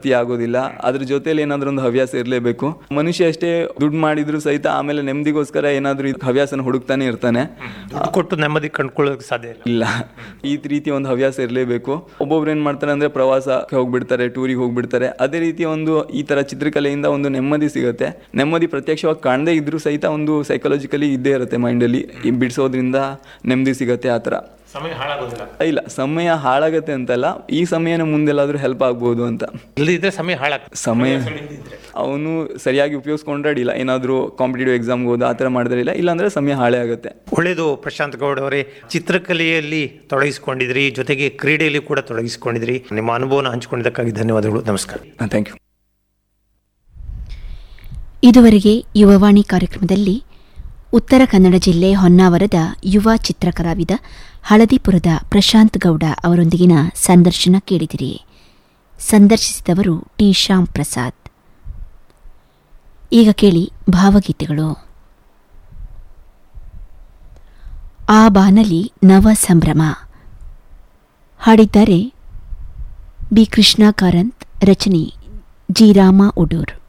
ತೃಪ್ತಿ ಆಗೋದಿಲ್ಲ ಅದ್ರ ಜೊತೆಲಿ ಏನಾದ್ರೂ ಒಂದು ಹವ್ಯಾಸ ಇರಲೇಬೇಕು ಮನುಷ್ಯ ಅಷ್ಟೇ ದುಡ್ಡು ಮಾಡಿದ್ರು ಸಹಿತ ಆಮೇಲೆ ನೆಮ್ಮದಿಗೋಸ್ಕರ ಏನಾದ್ರೂ ಇದು ಹವ್ಯಾಸನ ಹುಡುಕ್ತಾನೆ ಇರ್ತಾನೆ ದುಡ್ಡು ಕೊಟ್ಟು ನೆಮ್ಮದಿ ಕಂಡ್ಕೊಳ್ಳೋಕೆ ಸಾಧ್ಯ ಇಲ್ಲ ಇಲ್ಲ ಈ ರೀತಿ ಒಂದು ಹವ್ಯಾಸ ಇರಲೇಬೇಕು ಒಬ್ಬೊಬ್ರು ಏನ್ ಮಾಡ್ತಾರೆ ಅಂದ್ರೆ ಪ್ರವಾಸಕ್ಕೆ ಹೋಗ್ಬಿಡ್ತಾರೆ ಟೂರಿಗೆ ಹೋಗ್ಬಿಡ್ತಾರೆ ಅದೇ ರೀತಿ ಒಂದು ಈ ತರ ಚಿತ್ರಕಲೆಯಿಂದ ಒಂದು ನೆಮ್ಮದಿ ಸಿಗುತ್ತೆ ನೆಮ್ಮದಿ ಪ್ರತ್ಯಕ್ಷವಾಗಿ ಕಾಣದೇ ಇದ್ರೂ ಸಹಿತ ಒಂದು ಸೈಕಾಲಜಿಕಲಿ ಇದ್ದೇ ಇರುತ್ತೆ ಮೈಂಡಲ್ಲಿ ಈ ಬಿಡಿಸೋದ್ರಿಂದ ನೆಮ್ಮದಿ ಸಿಗುತ್ತೆ ಆ ಥರ ಸಮಯ ಹಾಳಾಗೋದಿಲ್ಲ ಇಲ್ಲ ಸಮಯ ಹಾಳಾಗತ್ತೆ ಅಂತಲ್ಲ ಈ ಸಮಯನ ಮುಂದೆಲ್ಲಾದ್ರೂ ಹೆಲ್ಪ್ ಆಗ್ಬೋದು ಅಂತ ಇಲ್ಲದಿದ್ರೆ ಸಮಯ ಹಾಳಾಗ್ತದೆ ಸಮಯ ಅವನು ಸರಿಯಾಗಿ ಉಪಯೋಗಿಸ್ಕೊಂಡ್ರೆ ಅಡ್ಡಿಲ್ಲ ಏನಾದರೂ ಕಾಂಪಿಟೇಟಿವ್ ಎಕ್ಸಾಮ್ಗೆ ಹೋದ ಆ ಥರ ಮಾಡಿದ್ರೆ ಇಲ್ಲ ಇಲ್ಲಾಂದ್ರೆ ಸಮಯ ಹಾಳೇ ಆಗುತ್ತೆ ಒಳ್ಳೆಯದು ಪ್ರಶಾಂತ್ ಗೌಡ್ ಅವರೇ ಚಿತ್ರಕಲೆಯಲ್ಲಿ ತೊಡಗಿಸಿಕೊಂಡಿದ್ರಿ ಜೊತೆಗೆ ಕ್ರೀಡೆಯಲ್ಲಿ ಕೂಡ ತೊಡಗಿಸಿಕೊಂಡಿದ್ರಿ ನಿಮ್ಮ ಅನುಭವನ ಹಂಚಿಕೊಂಡಿದ್ದಕ್ಕಾಗಿ ಧನ್ಯವಾದಗಳು ನಮಸ್ಕಾರ ಥ್ಯಾಂಕ್ ಯು ಇದುವರೆಗೆ ಯುವವಾಣಿ ಕಾರ್ಯಕ್ರಮದಲ್ಲಿ ಉತ್ತರ ಕನ್ನಡ ಜಿಲ್ಲೆ ಹೊನ್ನಾವರದ ಯುವ ಚಿತ್ರಕಲಾವಿದ ಹಳದಿಪುರದ ಪ್ರಶಾಂತ್ ಗೌಡ ಅವರೊಂದಿಗಿನ ಸಂದರ್ಶನ ಕೇಳಿದಿರಿ ಸಂದರ್ಶಿಸಿದವರು ಟಿ ಶ್ಯಾಮ್ ಪ್ರಸಾದ್ ಈಗ ಕೇಳಿ ಭಾವಗೀತೆಗಳು ಆ ಬಾನಲಿ ನವ ಸಂಭ್ರಮ ಹಾಡಿದ್ದಾರೆ ಬಿ ಕೃಷ್ಣ ಕಾರಂತ್ ರಚನೆ ಜಿ ರಾಮ ಉಡೂರ್